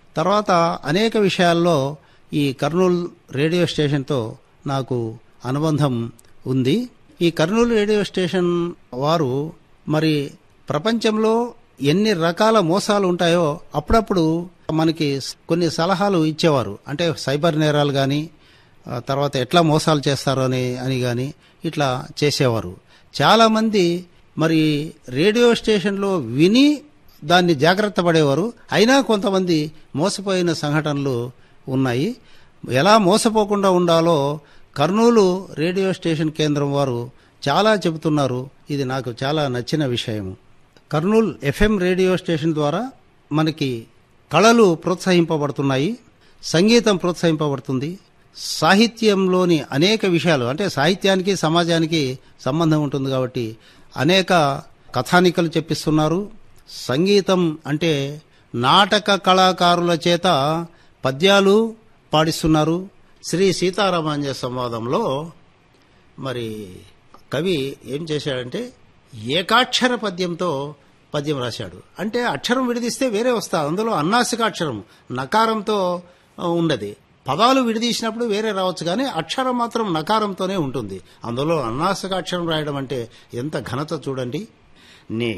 తర్వాత అనేక విషయాల్లో ఈ కర్నూలు రేడియో స్టేషన్తో నాకు అనుబంధం ఉంది ఈ కర్నూలు రేడియో స్టేషన్ వారు మరి ప్రపంచంలో ఎన్ని రకాల మోసాలు ఉంటాయో అప్పుడప్పుడు మనకి కొన్ని సలహాలు ఇచ్చేవారు అంటే సైబర్ నేరాలు కానీ తర్వాత ఎట్లా మోసాలు చేస్తారో అని అని కానీ ఇట్లా చేసేవారు చాలామంది మరి రేడియో స్టేషన్లో విని దాన్ని జాగ్రత్త పడేవారు అయినా కొంతమంది మోసపోయిన సంఘటనలు ఉన్నాయి ఎలా మోసపోకుండా ఉండాలో కర్నూలు రేడియో స్టేషన్ కేంద్రం వారు చాలా చెబుతున్నారు ఇది నాకు చాలా నచ్చిన విషయము కర్నూలు ఎఫ్ఎం రేడియో స్టేషన్ ద్వారా మనకి కళలు ప్రోత్సహింపబడుతున్నాయి సంగీతం ప్రోత్సహింపబడుతుంది సాహిత్యంలోని అనేక విషయాలు అంటే సాహిత్యానికి సమాజానికి సంబంధం ఉంటుంది కాబట్టి అనేక కథానికలు చెప్పిస్తున్నారు సంగీతం అంటే నాటక కళాకారుల చేత పద్యాలు పాడిస్తున్నారు శ్రీ సీతారామాంజ సంవాదంలో మరి కవి ఏం చేశాడంటే ఏకాక్షర పద్యంతో పద్యం రాశాడు అంటే అక్షరం విడదీస్తే వేరే వస్తా అందులో అన్నాసికాక్షరం నకారంతో ఉండదు పదాలు విడదీసినప్పుడు వేరే రావచ్చు కానీ అక్షరం మాత్రం నకారంతోనే ఉంటుంది అందులో అన్నాసికాక్షరం రాయడం అంటే ఎంత ఘనత చూడండి నీ